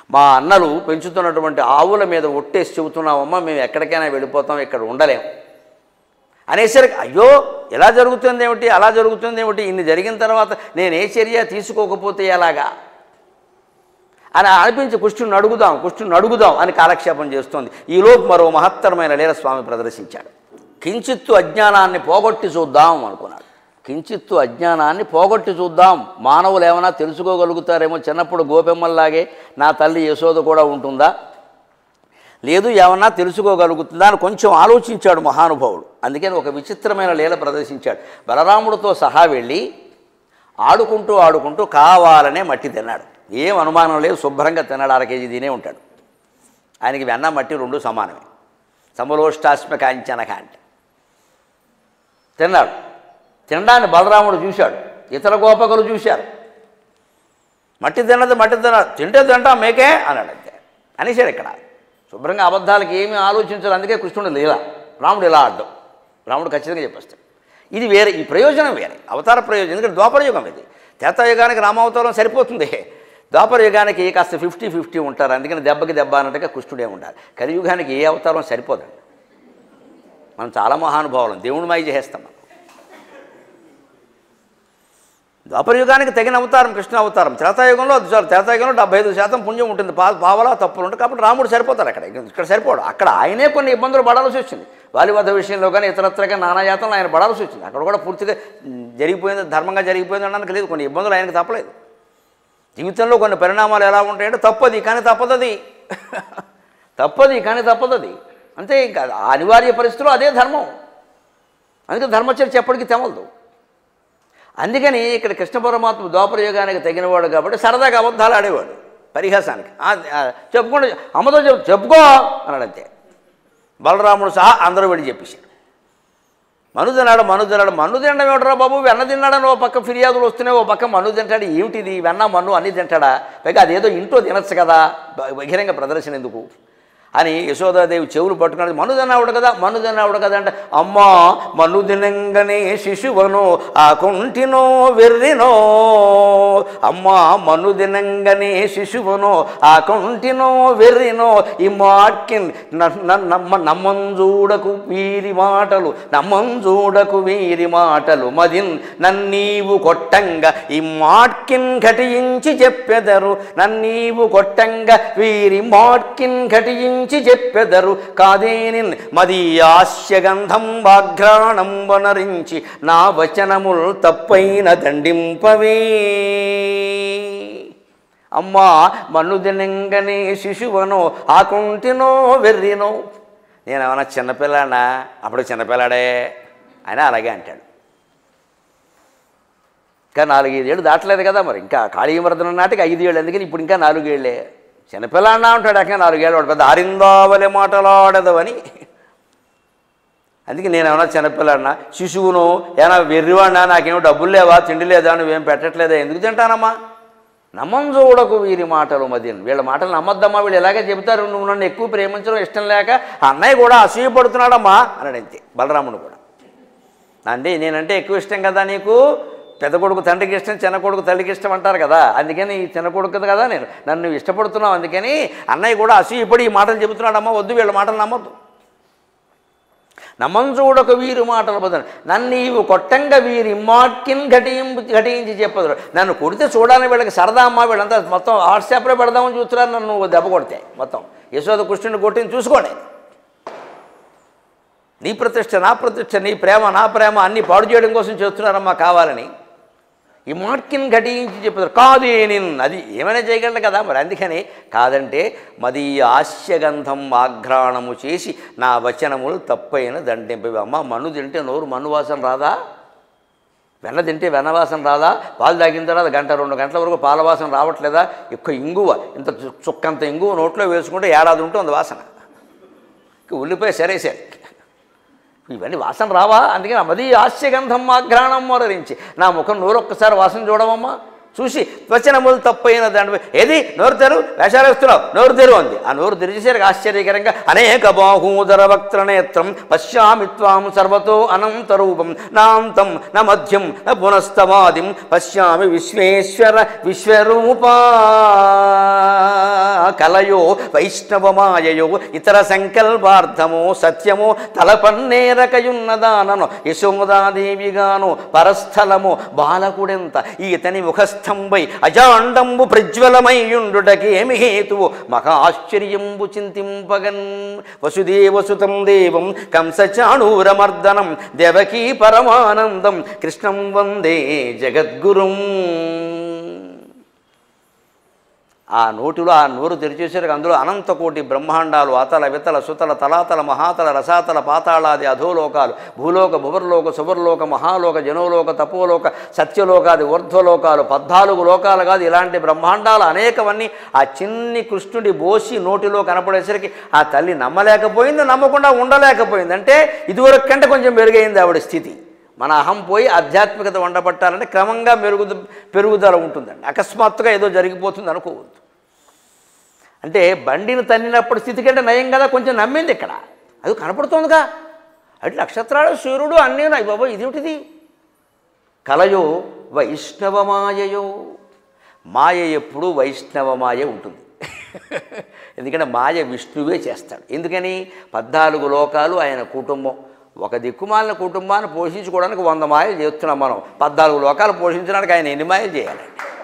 మా అన్నలు పెంచుతున్నటువంటి ఆవుల మీద ఒట్టేసి చెబుతున్నామమ్మా మేము ఎక్కడికైనా వెళ్ళిపోతాం ఇక్కడ ఉండలేం అనేసరికి అయ్యో ఎలా జరుగుతుంది ఏమిటి అలా జరుగుతుంది ఏమిటి ఇన్ని జరిగిన తర్వాత నేను ఏ చర్య తీసుకోకపోతే ఎలాగా అని అనిపించి కుష్ఠుని అడుగుదాం కుష్ఠుని అడుగుదాం అని కాలక్షేపం చేస్తోంది ఈలోపు మరో మహత్తరమైన లీల స్వామి ప్రదర్శించాడు కించిత్తు అజ్ఞానాన్ని పోగొట్టి చూద్దాం అనుకున్నాడు కించిత్తు అజ్ఞానాన్ని పోగొట్టి చూద్దాం మానవులు ఏమైనా తెలుసుకోగలుగుతారేమో చిన్నప్పుడు గోపెమ్మల్లాగే నా తల్లి యశోద కూడా ఉంటుందా లేదు ఏమన్నా తెలుసుకోగలుగుతుందా అని కొంచెం ఆలోచించాడు మహానుభావుడు అందుకని ఒక విచిత్రమైన లీల ప్రదర్శించాడు బలరాముడితో సహా వెళ్ళి ఆడుకుంటూ ఆడుకుంటూ కావాలనే మట్టి తిన్నాడు ఏం అనుమానం లేదు శుభ్రంగా తిన్నాడు అర కేజీ తినే ఉంటాడు ఆయనకి వెన్న మట్టి రెండు సమానమే సమలోష్టాస్మ కాంచనక అంటే తిన్నాడు తినడాన్ని బలరాముడు చూశాడు ఇతర గోపకులు చూశారు మట్టి తిన్నది మట్టి తిన తింటే తింటా మేకే అన్నాడు అంతే అనేసాడు ఇక్కడ శుభ్రంగా అబద్ధాలకి ఏమీ ఆలోచించాలి అందుకే కృష్ణుడు లీల రాముడు ఇలా ఆడ్డం రాముడు ఖచ్చితంగా చెప్పేస్తాడు ఇది వేరే ఈ ప్రయోజనం వేరే అవతార ప్రయోజనం ఎందుకంటే ద్వాపరయుగం ఇది త్రేతాయుగానికి రామావతారం సరిపోతుంది ద్వాపరయుగానికి కాస్త ఫిఫ్టీ ఫిఫ్టీ ఉంటారు అందుకని దెబ్బకి దెబ్బ అన్నట్టుగా కృష్ణుడే ఉండాలి కలియుగానికి ఏ అవతారం సరిపోదండి మనం చాలా మహానుభావులం దేవుని మాయ చేసేస్తాం మనం ద్వాపరయుగానికి తగిన అవతారం కృష్ణ అవతారం త్రేతాయుగంలో అది చాలు త్రేతాయుగంలో డెబ్బై ఐదు శాతం పుణ్యం ఉంటుంది పా పావలా తప్పులు ఉంటాయి కాబట్టి రాముడు సరిపోతారు అక్కడ ఇక్కడ సరిపోడు అక్కడ ఆయనే కొన్ని ఇబ్బందులు పడాల్సి వచ్చింది వాలివధ విషయంలో కానీ ఇతరత్రగా నానాయాతనలు ఆయన పడాల్సి వచ్చింది అక్కడ కూడా పూర్తిగా ఉమ్, జరిగిపోయింది ధర్మంగా జరిగిపోయింది అనడానికి లేదు కొన్ని ఇబ్బందులు ఆయనకు తప్పలేదు జీవితంలో కొన్ని పరిణామాలు ఎలా ఉంటాయంటే తప్పది కానీ తప్పదది తప్పది కానీ తప్పదది అంతే ఇంకా ఆ అనివార్య పరిస్థితుల్లో అదే ధర్మం అందుకే ధర్మచర్చ ఎప్పటికీ తెమలదు అందుకని ఇక్కడ కృష్ణ పరమాత్మ ద్వాపర యుగానికి తగినవాడు కాబట్టి సరదాగా అబద్ధాలు ఆడేవాడు పరిహాసానికి ఆ, ఆ, చెప్పుకోండి అమ్మతో చెప్పు చెప్పుకో అన్నాడు అంతే బలరాముడు సహా అందరూ వెళ్ళి చెప్పేశారు మను తిన్నాడు మను తిన్నాడు మన్ను తినడం ఏమిటరా బాబు వెన్న తిన్నాడని ఓ పక్క ఫిర్యాదులు వస్తున్నాయి ఓ పక్క మన్ను తింటాడు ఏమిటిది వెన్న మన్ను అన్ని తింటాడా పైగా అదేదో ఇంట్లో తినచ్చు కదా బ- బహిరంగ ప్రదర్శన ఎందుకు అని యశోదాదేవి చెవులు పట్టుకున్నది మను తిన్నావుడు కదా మన్ను తిన్నావుడు కదా అంటే అమ్మా మన్ను తినంగనే శిశువను ఆ కుంటినో వెర్రినో అమ్మా మన్ను తినంగనే శిశువను ఆ కుంటినో వెర్రినో ఈ మాట్కిన్ నమ్మ నమ్మంజూడకు వీరి మాటలు నమ్మంజూడకు వీరి మాటలు మదిన్ నన్నీవు కొట్టంగా ఈ మాట్కిన్ ఘటించి చెప్పెదరు నన్నీవు కొట్టంగా వీరి మాట్కిన్ ఘటించి చెప్పెదరు కాదేనిన్ మది ఆస్యగంధం వాఘ్రాణం వనరించి నా వచనముల్ తప్పైన దండింపవే అమ్మా మన్ను దినంగనే శిశువనో ఆకుంటినో వెర్రినో నేనేమన్నా చిన్నపిల్లాడా అప్పుడు చిన్నపిల్లాడే అని అలాగే అంటాడు ఇంకా నాలుగైదేళ్ళు దాటలేదు కదా మరి ఇంకా కాళీమర్దన నాటికి ఐదు ఏళ్ళు అందుకని ఇప్పుడు ఇంకా నాలుగేళ్లే చిన్నపిల్లాడినా ఉంటాడు అక్కడ నాలుగేళ్ళు వాడు పెద్ద ఆరిందావలే మాటలాడదవని అందుకే నేను ఏమన్నా చిన్నపిల్లాడినా శిశువును ఏమైనా వెర్రివాడినా నాకేమో డబ్బులు లేవా తిండి లేదా నువ్వేం పెట్టట్లేదా ఎందుకు తింటానమ్మా నమ్మం చూడకు వీరి మాటలు మదిన్ వీళ్ళ మాటలు నమ్మద్దమ్మా వీళ్ళు ఎలాగే చెబుతారు నువ్వు నన్ను ఎక్కువ ప్రేమించడం ఇష్టం లేక ఆ అన్నయ్య కూడా అసూయపడుతున్నాడమ్మా అన్నాడు అంతే బలరాముడు కూడా అంటే నేనంటే ఎక్కువ ఇష్టం కదా నీకు పెద్ద కొడుకు తండ్రికి ఇష్టం చిన్న కొడుకు తల్లికి ఇష్టం అంటారు కదా అందుకని ఈ చిన్న కొడుకు కదా నేను నన్ను నువ్వు ఇష్టపడుతున్నావు అందుకని అన్నయ్య కూడా అసూయపడి ఈ మాటలు చెబుతున్నాడమ్మా వద్దు వీళ్ళ మాటలు నమ్మొద్దు నమ్మంజూడక వీరు మాటలు బదులు నన్ను నీవు కొట్టంగా వీరి మాట్కిన్ ఘటింపు ఘటించి చెప్పదు నన్ను కొడితే చూడాలని వీళ్ళకి సరదా అమ్మా వీళ్ళంతా మొత్తం వాట్సాప్లో పెడదామని చూస్తున్నారు నన్ను నువ్వు దెబ్బ కొడితే మొత్తం యశోద కృష్ణుని కొట్టింది చూసుకోండి నీ ప్రతిష్ట నా ప్రతిష్ట నీ ప్రేమ నా ప్రేమ అన్ని పాడు చేయడం కోసం చేస్తున్నారమ్మా కావాలని ఈ మాట్కిన్ ఘటించి చెప్పారు కాదు నేను అది ఏమైనా చేయగలను కదా మరి అందుకని కాదంటే మది ఆస్యగంధం ఆఘ్రాణము చేసి నా వచనములు తప్పైన దండింపవి అమ్మ మన్ను తింటే నోరు మన్ను వాసన రాదా వెన్న తింటే వెన్న వాసన రాదా పాలు తాగిన తర్వాత గంట రెండు గంటల వరకు పాల వాసన రావట్లేదా ఎక్కువ ఇంగువ ఇంత చు- చుక్కంత ఇంగువ నోట్లో వేసుకుంటే ఏడాది ఉంటుంది వాసన ఇక ఉల్లిపాయ సరేసారు ఇవన్నీ వాసన రావా అందుకని మది ఆస్యగంధం ఆఘ్రాణం మొరరించి నా ముఖం నోరు ఒక్కసారి వాసన చూడమమ్మా చూసి వచనములు తప్పైన దాని ఏది నోరు తెరు వేషాలు వేస్తున్నావు నోరు తెరు అంది ఆ నోరు తెరిచేసరికి ఆశ్చర్యకరంగా అనేక బాహూదర వక్త్ర నేత్రం పశ్యామి త్వాం సర్వతో అనంత రూపం నాంతం న మధ్యం న పునస్తవాదిం పశ్యామి విశ్వేశ్వర విశ్వరూపా కలయో వైష్ణవమాయయో ఇతర సంకల్పార్థమో సత్యమో తలపన్నేరకయున్నదానను యశోదాదేవిగాను పరస్థలము బాలకుడెంత ఈతని ముఖస్థంబై అజాండంబు ప్రజ్వలమయ్యుండుటకేమి హేతువు మహాశ్చర్యంబు చింతింపగన్ వసుదేవసుతం దేవం కంసచాణూరమర్దనం దేవకీ పరమానందం కృష్ణం వందే జగద్గురుం ఆ నోటిలో ఆ నోరు తెరిచేసరికి అందులో అనంత కోటి బ్రహ్మాండాలు అతల వితల సుతల తలాతల మహాతల రసాతల పాతాళాది అధోలోకాలు భూలోక భువర్లోక సువర్లోక మహాలోక జనోలోక తపోలోక సత్యలోకాది ఊర్ధ్వలోకాలు పద్నాలుగు లోకాలు కాదు ఇలాంటి బ్రహ్మాండాలు అనేకవన్నీ ఆ చిన్ని కృష్ణుడి బోసి నోటిలో కనపడేసరికి ఆ తల్లి నమ్మలేకపోయింది నమ్మకుండా ఉండలేకపోయింది అంటే ఇదివరకు కంటే కొంచెం మెరుగైంది ఆవిడ స్థితి మన అహం పోయి ఆధ్యాత్మికత వండబట్టాలంటే క్రమంగా మెరుగుద పెరుగుదల ఉంటుందండి అకస్మాత్తుగా ఏదో జరిగిపోతుంది అనుకోవద్దు అంటే బండిని తన్నినప్పుడు స్థితి కంటే నయం కదా కొంచెం నమ్మింది ఇక్కడ అది కనపడుతోందిగా అటు నక్షత్రాలు సూర్యుడు అన్నీ ఉన్నాయి బాబా ఇదేమిటిది కలయో వైష్ణవమాయయో మాయ ఎప్పుడు వైష్ణవమాయ ఉంటుంది ఎందుకంటే మాయ విష్ణువే చేస్తాడు ఎందుకని పద్నాలుగు లోకాలు ఆయన కుటుంబం ఒక దిక్కుమాలిన కుటుంబాన్ని పోషించుకోవడానికి వంద మాయలు చేస్తున్నాం మనం పద్నాలుగు లోకాలు పోషించడానికి ఆయన ఎన్ని మాయలు చేయాలి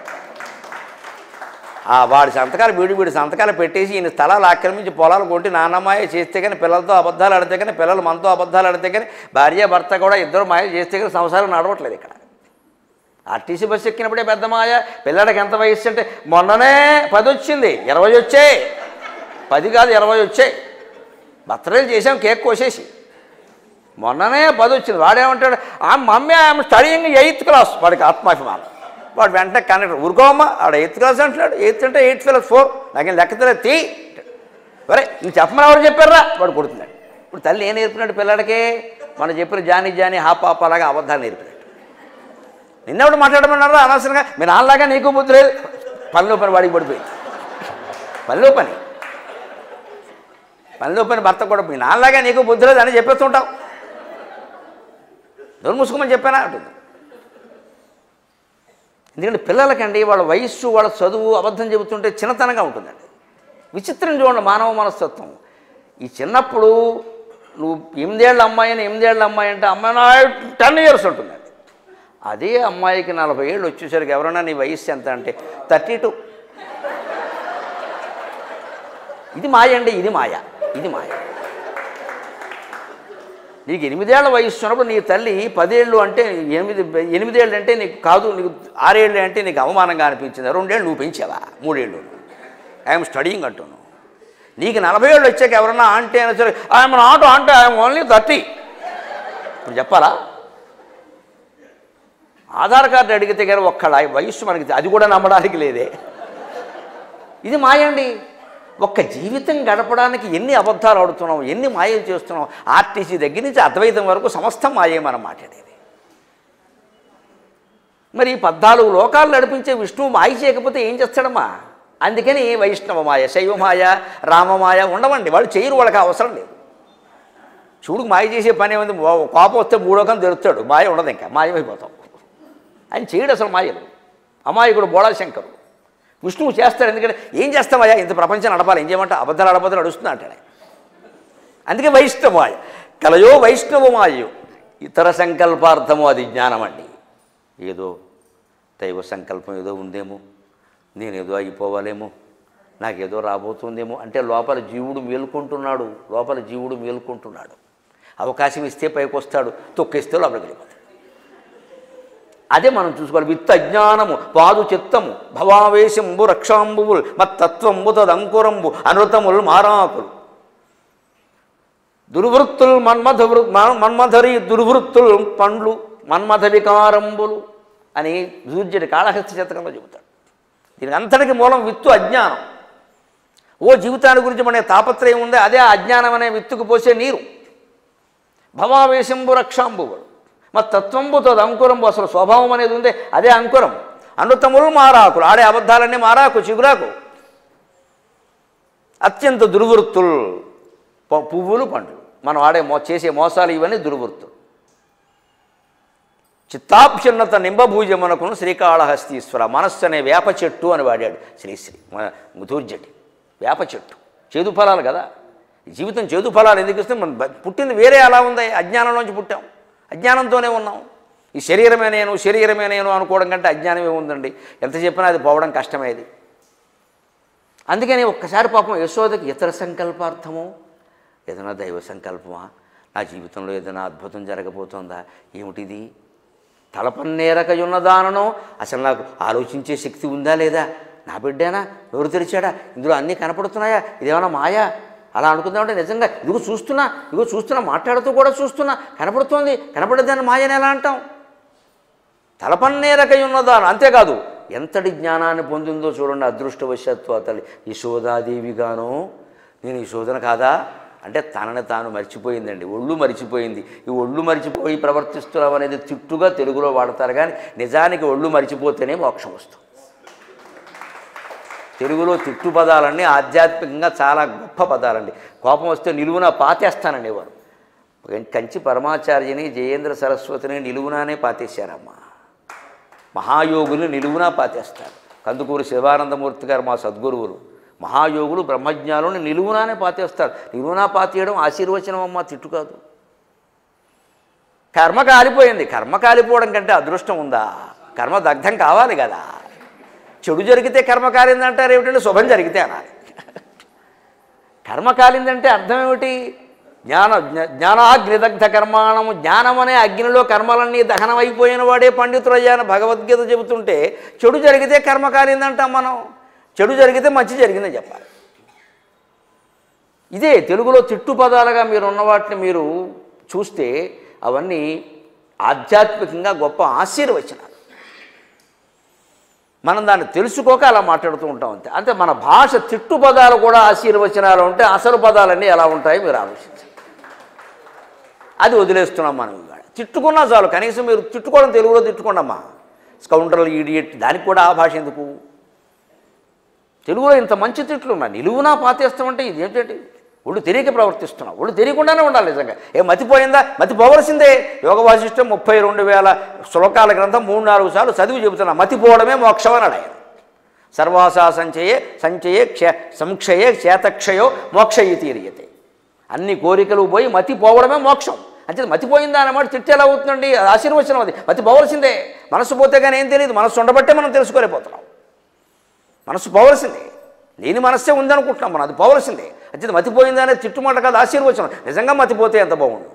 ఆ వాడి సంతకాలు వీడి వీడి సంతకాలు పెట్టేసి ఈయన స్థలాలు ఆక్రమించి పొలాలు కొంటి నాన్నమాయ చేస్తే కానీ పిల్లలతో అబద్ధాలు ఆడితే కానీ పిల్లలు మనతో అబద్ధాలు ఆడితే కానీ భార్య భర్త కూడా ఇద్దరు మాయ చేస్తే కానీ సంసారం నడవట్లేదు ఇక్కడ ఆర్టీసీ బస్సు ఎక్కినప్పుడే పెద్ద మాయ పిల్లడికి ఎంత వయస్సు అంటే మొన్ననే పది వచ్చింది ఇరవై వచ్చాయి పది కాదు ఇరవై వచ్చాయి బర్త్డేలు చేసాం కేక్ కోసేసి మొన్ననే పది వచ్చింది వాడేమంటాడు ఆ mummy I'm studying eighth class వాడికి ఆత్మాభిమానం వాడు వెంటనే కనెక్ట్ ఊరుకోమ్మా ఆడ ఎయిత్ క్లాస్ అంటున్నాడు ఎయిత్ అంటే ఎయిత్ ప్లస్ ఫోర్ నాకేం లెక్క తెలియదు తీ ఒరే నువ్వు చెప్పమని ఎవరు చెప్పారా వాడు కొడుతున్నాడు ఇప్పుడు తల్లి ఏం నేర్పినాడు పిల్లడికి మనం చెప్పిన జాని జాని హాప్ హాప్ అలాగా అబద్ధాలు నేర్పినాడు నిన్నెవడు మాట్లాడమన్నారా అనవసరంగా మీ నాన్నలాగా నీకు బుద్ధి లేదు పనిలో పని వాడికి పడిపోయింది పనిలో పని పనిలో పని భర్త కూడా మీ నాన్నలాగా నీకు బుద్ధి లేదు అని చెప్పేస్తుంటావు నోరు మూసుకోమని చెప్పానా అంటుంది ఎందుకంటే పిల్లలకండి వాళ్ళ వయస్సు వాళ్ళ చదువు అబద్ధం చెబుతుంటే చిన్నతనంగా ఉంటుందండి విచిత్రం చూడండి మానవ మనస్తత్వం ఈ చిన్నప్పుడు నువ్వు ఎనిమిదేళ్ళ అమ్మాయిని ఎనిమిదేళ్ళ అమ్మాయి అంటే అమ్మాయి టెన్ ఇయర్స్ ఉంటుందండి అదే అమ్మాయికి నలభై ఏళ్ళు వచ్చేసరికి ఎవరైనా నీ వయస్సు ఎంత అంటే థర్టీ టూ ఇది మాయ అండి ఇది మాయ ఇది మాయ నీకు ఎనిమిదేళ్ల వయస్సు ఉన్నప్పుడు నీ తల్లి పదేళ్ళు అంటే ఎనిమిది ఎనిమిదేళ్ళు అంటే నీకు కాదు నీకు ఆరేళ్ళు అంటే నీకు అవమానంగా అనిపించింది రెండేళ్ళు నువ్వు పెంచావా మూడేళ్ళు ఐఎమ్ స్టడీయింగ్ అంటున్నావు నీకు నలభై ఏళ్ళు వచ్చాక ఎవరన్నా ఆంటీ అయినా సరే ఐఎమ్ నాట్ అంటే ఐఎమ్ ఓన్లీ థర్టీ ఇప్పుడు చెప్పాలా ఆధార్ కార్డు అడిగితే కానీ ఒక్కడ వయస్సు మనకి అది కూడా నమ్మడానికి లేదే ఇది మాయండి ఒక్క జీవితం గడపడానికి ఎన్ని అబద్ధాలు ఆడుతున్నాం ఎన్ని మాయలు చేస్తున్నాం ఆర్టీసీ దగ్గర నుంచి అద్వైతం వరకు సమస్తం మాయే మనం మాట్లాడేది మరి ఈ పద్నాలుగు లోకాలు నడిపించే విష్ణువు మాయ చేయకపోతే ఏం చేస్తాడమ్మా అందుకని వైష్ణవ మాయ శైవమాయ రామమాయ ఉండవండి వాళ్ళు చేయరు వాళ్ళకి అవసరం లేదు చూడుకు మాయ చేసే పని ఏముంది ఓ- కోపం వస్తే మూడోకం తెరుస్తాడు మాయ ఉండదు ఇంకా మాయమైపోతాం ఆయన చేయడు అసలు మాయలు అమాయకుడు బోళా శంకరు విష్ణువు చేస్తాడు ఎందుకంటే ఏం చేస్తామయ్యా ఇంత ప్రపంచం నడపాలి ఏం చేయమంటే అబద్ధాలు నడపద్దు నడుస్తుంది అంటాడు ఆయన. అందుకే వైష్ణవమాయ కలయో వైష్ణవమాయో ఇతర సంకల్పార్థము అది జ్ఞానం అండి ఏదో దైవ సంకల్పం ఏదో ఉందేమో నేనేదో అయిపోవాలేమో నాకేదో రాబోతుందేమో అంటే లోపల జీవుడు మేలుకుంటున్నాడు లోపల జీవుడు మేలుకుంటున్నాడు అవకాశం ఇస్తే పైకి వస్తాడు తొక్కిస్తే లోపలికి వెళ్ళిపోతాడు అదే మనం చూసుకోవాలి విత్త అజ్ఞానము పాదు చిత్తము భవావేశంబు రక్షాంబువుల్ మత్తత్వంబు తదంకురంబు అనృతములు మారాకులు దుర్వృత్తులు మన్మథ వృ- మన్- మన్మథరి దుర్వృత్తులు పండ్లు మన్మథ వికారంబులు అని సూర్యుడి కాళహస్తి శతకంలో చెబుతాడు దీనికి అంతటికి మూలం విత్తు అజ్ఞానం ఓ జీవితాన్ని గురించి మన తాపత్రయం ఉంది అదే ఆ అజ్ఞానం అనే విత్తుకు పోసే నీరు భవావేశంబు రక్షాంబువులు మా తత్వంబు తదు అంకురంబు అసలు స్వభావం అనేది ఉంది అదే అంకురం అనృతములు మారాకులు ఆడే అబద్ధాలన్నీ మారాకు చిగురాకు అత్యంత దుర్వృత్తులు ప- పువ్వులు పండ్లు మనం ఆడే మో చేసే మోసాలు ఇవన్నీ దుర్వృత్తులు చిత్తాభ్యున్నత నింబభూజమునకును శ్రీకాళహస్తీశ్వర మనస్సు అనే వేప చెట్టు అని వాడాడు శ్రీశ్రీ మన ముతూర్జటి వేప చెట్టు చేదు ఫలాలు కదా ఈ జీవితం చేదు ఫలాలు ఎందుకు ఇస్తే మనం బ- పుట్టింది వేరే అలా ఉంది అజ్ఞానంలోంచి పుట్టాం అజ్ఞానంతోనే ఉన్నాం ఈ శరీరమే నేను శరీరమే నేను అనుకోవడం కంటే అజ్ఞానమే ఉందండి ఎంత చెప్పినా అది పోవడం కష్టమేది అందుకని ఒక్కసారి పాపం యశోదకి ఇతర సంకల్పార్థమో ఏదైనా దైవ సంకల్పమా నా జీవితంలో ఏదైనా అద్భుతం జరగబోతోందా ఏమిటిది తలపన్నేరకయున్నదానను అసలు నాకు ఆలోచించే శక్తి ఉందా లేదా నా బిడ్డేనా నోరు తెరిచాడా ఇందులో అన్నీ కనపడుతున్నాయా ఇదేమైనా మాయా అలా అనుకుందామంటే నిజంగా ఇదిగో చూస్తున్నా ఇదిగో చూస్తున్నా మాట్లాడుతూ కూడా చూస్తున్నా కనపడుతోంది కనపడేదాన్ని మాయని ఎలా అంటాం తలపన్నేరకై ఉన్నదాను అంతేకాదు ఎంతటి జ్ఞానాన్ని పొందిందో చూడండి అదృష్టవశాత్తు అతడి యశోదాదేవిగాను నేను యశోదన కాదా అంటే తనని తాను మర్చిపోయిందండి ఒళ్ళు మరిచిపోయింది ఈ ఒళ్ళు మరిచిపోయి ప్రవర్తిస్తున్నాం అనేది తిట్టుగా తెలుగులో వాడతారు కానీ నిజానికి ఒళ్ళు మరిచిపోతేనే మోక్షం వస్తుంది తెలుగులో తిట్టు పదాలన్నీ ఆధ్యాత్మికంగా చాలా గొప్ప పదాలండి కోపం వస్తే నిలువున పాతేస్తానండి వారు కంచి పరమాచార్యని జయేంద్ర సరస్వతిని నిలువునానే పాతేశారమ్మా మహాయోగులు నిలువునా పాతేస్తారు కందుకూరు శివానందమూర్తి గారు మా సద్గురువులు మహాయోగులు బ్రహ్మజ్ఞానుని నిలువునానే పాతేస్తారు నిలువునా పాతేయడం ఆశీర్వచనం అమ్మ తిట్టు కాదు కర్మ కాలిపోయింది కర్మ కాలిపోవడం కంటే అదృష్టం ఉందా కర్మ దగ్ధం కావాలి కదా చెడు జరిగితే కర్మ కాలిందంటారు ఏమిటంటే శుభం జరిగితే అనాలి కర్మ కాలిందంటే అర్థం ఏమిటి జ్ఞాన జ్ఞ- జ్ఞానాగ్నిదగ్ధ కర్మాణము జ్ఞానం అనే అగ్నిలో కర్మలన్నీ దహనం అయిపోయిన వాడే పండితుడయ్యాన భగవద్గీత చెబుతుంటే చెడు జరిగితే కర్మ కాలిందంటాం మనం చెడు జరిగితే మంచి జరిగిందని చెప్పాలి ఇదే తెలుగులో తిట్టు పదాలుగా మీరు ఉన్న వాటిని మీరు చూస్తే అవన్నీ ఆధ్యాత్మికంగా గొప్ప ఆశీర్వచనాలు మనం దాన్ని తెలుసుకోక అలా మాట్లాడుతూ ఉంటాం అంతే అంటే మన భాష తిట్టు పదాలు కూడా ఆశీర్వచనాలు ఉంటే అసలు పదాలన్నీ ఎలా ఉంటాయో మీరు ఆలోచించండి అది వదిలేస్తున్నాం మనం ఇవాళ తిట్టుకున్నా చాలు కనీసం మీరు తిట్టుకోవడం తెలుగులో తిట్టుకోండమ్మా స్కౌండర్లు ఈడియట్ దానికి కూడా ఆ భాష ఎందుకు తెలుగులో ఇంత మంచి తిట్లు ఉన్నాయి నిలువునా పాతేస్తామంటే ఇది ఏంటంటే ఒళ్ళు తెలియక ప్రవర్తిస్తున్నావు ఒళ్ళు తెలియకుండానే ఉండాలి నిజంగా ఏ మతిపోయిందా మతి పోవలసిందే యోగ వాసిష్టం ముప్పై రెండు వేల శ్లోకాల గ్రంథం మూడు నాలుగు సార్లు చదివి చెబుతున్నా మతిపోవడమే మోక్షం అన్నాడు ఆయన సర్వాసా సంచయే సంచయే క్ష సంక్షయే క్షేతక్షయో మోక్ష తీరియతే అన్ని కోరికలు పోయి మతి పోవడమే మోక్షం అంటే మతిపోయిందా అన్నమాట తిట్టి ఎలా అవుతుందండి అది ఆశీర్వచనం అది మతి పోవలసిందే మనసు పోతే కానీ ఏం తెలియదు మనసు ఉండబట్టే మనం తెలుసుకోలేకపోతున్నాం మనసు పోవలసిందే లేని మనస్సే ఉందనుకుంటున్నాం మనం అది పోవలసిందే అంటే మతిపోయిందా అనేది తిట్టుమాట కాదు ఆశీర్వచనం నిజంగా మతిపోతే ఎంత బాగుండు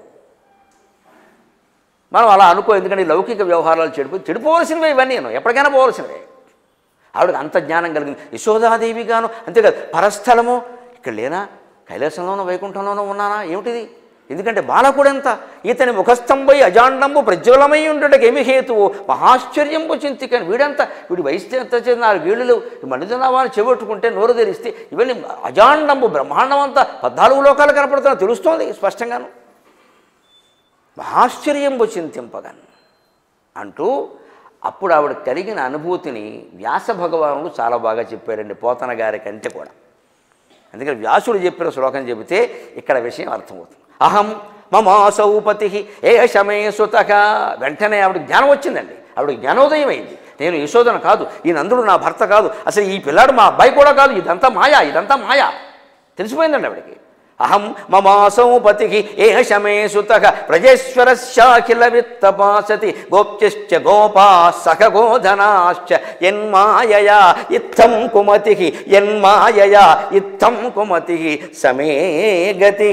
మనం అలా అనుకో ఎందుకంటే ఈ లౌకిక వ్యవహారాలు చెడిపోయి చెడిపోవలసినవే ఇవన్నీ నేను ఎప్పటికైనా పోవలసినవే ఆవిడకి అంత జ్ఞానం కలిగింది యశోదాదేవి గాను అంతేకాదు పరస్థలము ఇక్కడ లేనా కైలాసంలోనూ వైకుంఠంలోనూ ఉన్నానా ఏమిటిది ఎందుకంటే బాలకుడు ఎంత ఇతని ముఖస్తంభై అజాండంబు ప్రజ్వలమై ఉండటకు ఏమి హేతువు మహాశ్చర్యంబు చింతికని వీడంతా వీడి వయసు ఎంత చేసి నాలుగు వీళ్ళు మనిదనావాన్ని చెబట్టుకుంటే నోరు తెరిస్తే ఇవన్నీ అజాండంబు బ్రహ్మాండం అంతా పద్నాలుగు లోకాలు కనపడుతున్నా తెలుస్తోంది స్పష్టంగాను మహాశ్చర్యంబు చింతింపగన్ అంటూ అప్పుడు ఆవిడ కలిగిన అనుభూతిని వ్యాస భగవానుడు చాలా బాగా చెప్పారండి పోతన గారి కంటే కూడా అందుకని వ్యాసుడు చెప్పిన శ్లోకం చెబితే ఇక్కడ విషయం అర్థమవుతుంది అహం మమాసౌపతి ఏ శమే సుతక వెంటనే ఆవిడకి జ్ఞానం వచ్చిందండి ఆవిడకి జ్ఞానోదయం అయింది నేను యశోదన కాదు ఈ నందుడు నా భర్త కాదు అసలు ఈ పిల్లాడు మా అబ్బాయి కూడా కాదు ఇదంతా మాయా ఇదంతా మాయా తెలిసిపోయిందండి ఆవిడకి అహం మమాసౌపతి ఏ శమే సుతక ప్రజేశ్వరశాఖిల విత్తపాసతి గోప్యశ్చ గోపా సఖ గోధనాశ్చ యన్మాయయా ఇత్థం కుమతి యన్మాయయా ఇత్థం కుమతి సమే గతి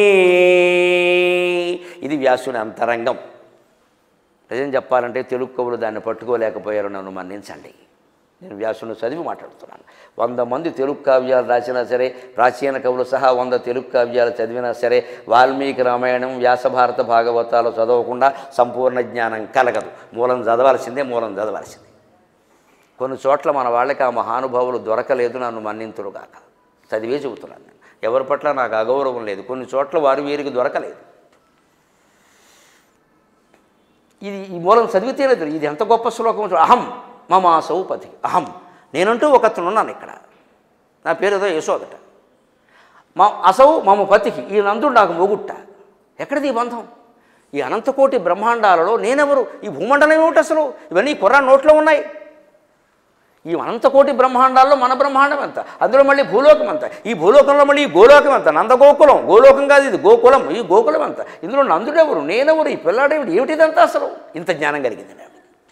ఇది వ్యాసుని అంతరంగం నిజం చెప్పాలంటే తెలుగు కవులు దాన్ని పట్టుకోలేకపోయారు నన్ను మన్నించండి నేను వ్యాసుని చదివి మాట్లాడుతున్నాను వంద మంది తెలుగు కావ్యాలు రాసినా సరే ప్రాచీన కవులు సహా వంద తెలుగు కావ్యాలు చదివినా సరే వాల్మీకి రామాయణం వ్యాసభారత భాగవతాలు చదవకుండా సంపూర్ణ జ్ఞానం కలగదు మూలం చదవాల్సిందే మూలం చదవాల్సిందే కొన్ని చోట్ల మన వాళ్ళకి ఆ మహానుభావులు దొరకలేదు నన్ను మన్నింతురుగాక చదివే చెబుతున్నాను నేను ఎవరి పట్ల నాకు అగౌరవం లేదు కొన్ని చోట్ల వారు వీరికి దొరకలేదు ఇది ఈ మూలం చదివితేనే తెలియదు ఇది ఎంత గొప్ప శ్లోకం చూ- అహం మమాసౌ పతి అహం నేనంటూ ఒకతను ఉన్నాను ఇక్కడ నా పేరు ఏదో యశోదట మా అసౌ మమ పతికి ఈ నందుడు నాకు మొగుట్ట ఎక్కడిది ఈ బంధం ఈ అనంతకోటి బ్రహ్మాండాలలో నేనెవరు ఈ భూమండలం ఏమిటి అసలు ఇవన్నీ కుర్రా నోట్లో ఉన్నాయి ఈ అనంతకోటి బ్రహ్మాండాల్లో మన బ్రహ్మాండం ఎంత అందులో మళ్ళీ భూలోకం ఎంత ఈ భూలోకంలో మళ్ళీ ఈ గోలోకం ఎంత నందగోకులం గోలోకం కాదు ఇది గోకులం ఈ గోకులం ఎంత ఇందులో నందుడెవరు నేనెవరు ఈ పిల్లాడేవిడు ఏమిటిదంతా అసలు ఇంత జ్ఞానం కలిగింది నాకు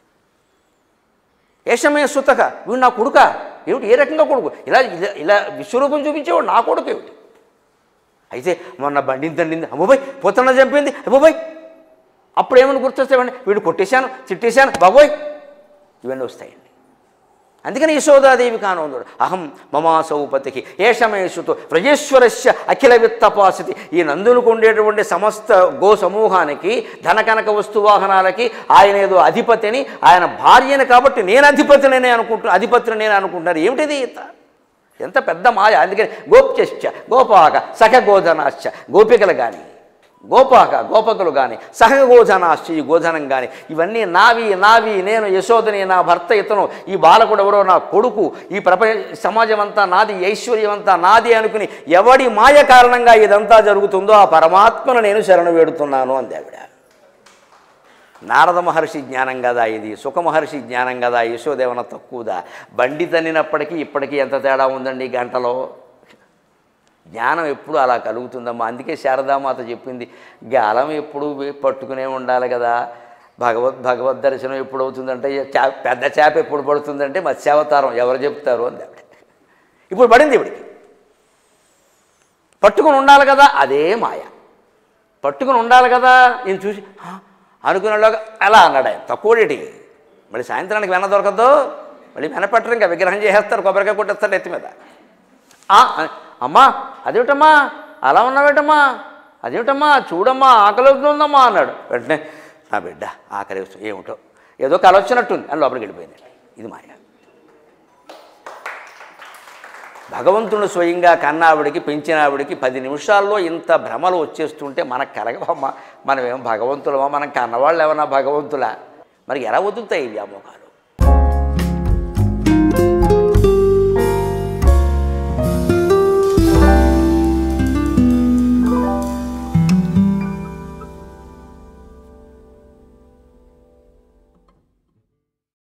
ఏషమే సుతక వీడు నా కొడుక ఏమిటి ఏ రకంగా కొడుకు ఇలా ఇలా ఇలా విశ్వరూపం చూపించేవాడు నా కొడుకు ఏమిటి అయితే మొన్న బండిని తండింది అమ్మబాయ్ పోతన్న చంపింది అమ్మబాయ్ అప్పుడు ఏమని గుర్తొస్తాయండి వీడు కొట్టేశాను తిట్టేశాను బాబోయ్ ఇవన్నీ వస్తాయండి అందుకని యశోదాదేవి కానోందుడు అహం మమాసౌపతికి ఏషమేషుతో వ్రజేశ్వరస్య అఖిల విత్తపాసితి ఈ నందులకు ఉండేటువంటి సమస్త గో సమూహానికి ధనకనక వస్తువాహనాలకి ఆయన ఏదో అధిపతిని ఆయన భార్యని కాబట్టి నేను అధిపతిని అనుకుంటున్నా అధిపతిని నేను అనుకుంటున్నాను ఏమిటిది ఇంత ఎంత పెద్ద మాయ అందుకని గోప్యశ్చ గోపాక సఖ గోధనాశ్చ గోపికలు కానీ గోపాక గోపకులు కానీ సహ గోధనాశ్చ ఈ గోధనం కానీ ఇవన్నీ నావి నావి నేను యశోదని నా భర్త ఇతను ఈ బాలకుడు ఎవరో నా కొడుకు ఈ ప్రపంచ సమాజం అంతా నాది ఈ ఐశ్వర్యం అంతా నాది అనుకుని ఎవడి మాయ కారణంగా ఇదంతా జరుగుతుందో ఆ పరమాత్మను నేను శరణు వేడుతున్నాను అంది ఆవిడ నారద మహర్షి జ్ఞానం కదా ఇది సుఖ మహర్షి జ్ఞానం కదా యశోదేవన తక్కువదా బండి తన్నినప్పటికీ ఇప్పటికీ ఎంత తేడా ఉందండి ఈ గంటలో జ్ఞానం ఎప్పుడు అలా కలుగుతుందమ్మా అందుకే శారదామాత చెప్పింది గాలం ఎప్పుడు పట్టుకునే ఉండాలి కదా భగవద్ భగవద్ దర్శనం ఎప్పుడు అవుతుందంటే ఈ చా పెద్ద చేప ఎప్పుడు పడుతుందంటే మత్స్యావతారం ఎవరు చెప్తారు అంది ఆవిడ ఇప్పుడు పడింది ఇవిడికి పట్టుకుని ఉండాలి కదా అదే మాయ పట్టుకుని ఉండాలి కదా నేను చూసి "హా?" అనుకునేలాగా అలా అన్నాడు ఆయన తక్కువడేటి మళ్ళీ సాయంత్రానికి వెన దొరకద్దు మళ్ళీ వెనపట్టరు ఇంకా విగ్రహం చేసేస్తారు కొబ్బరికాయ కొట్టేస్తారు ఎత్తి మీద "ఆ, అమ్మా అదేమిటమ్మా అలా ఉన్నావేటమ్మా అదేమిటమ్మా చూడమ్మా ఆకలి అవుతుందమ్మా అన్నాడు వెంటనే నా బిడ్డ ఆకలి వస్తుంది ఏమిటో ఏదో కల వచ్చినట్టుంది అని లోపలికి వెళ్ళిపోయింది ఇది మాయ భగవంతుడు స్వయంగా కన్నావిడికి పెంచిన ఆవిడికి పది నిమిషాల్లో ఇంత భ్రమలు వచ్చేస్తుంటే మనకు కలగవమ్మా మనమేం భగవంతులమా మనం కన్నవాళ్ళు ఏమన్నా భగవంతులా మనకి ఎలా వదులుతాయి ఈ వ్యామోహాలు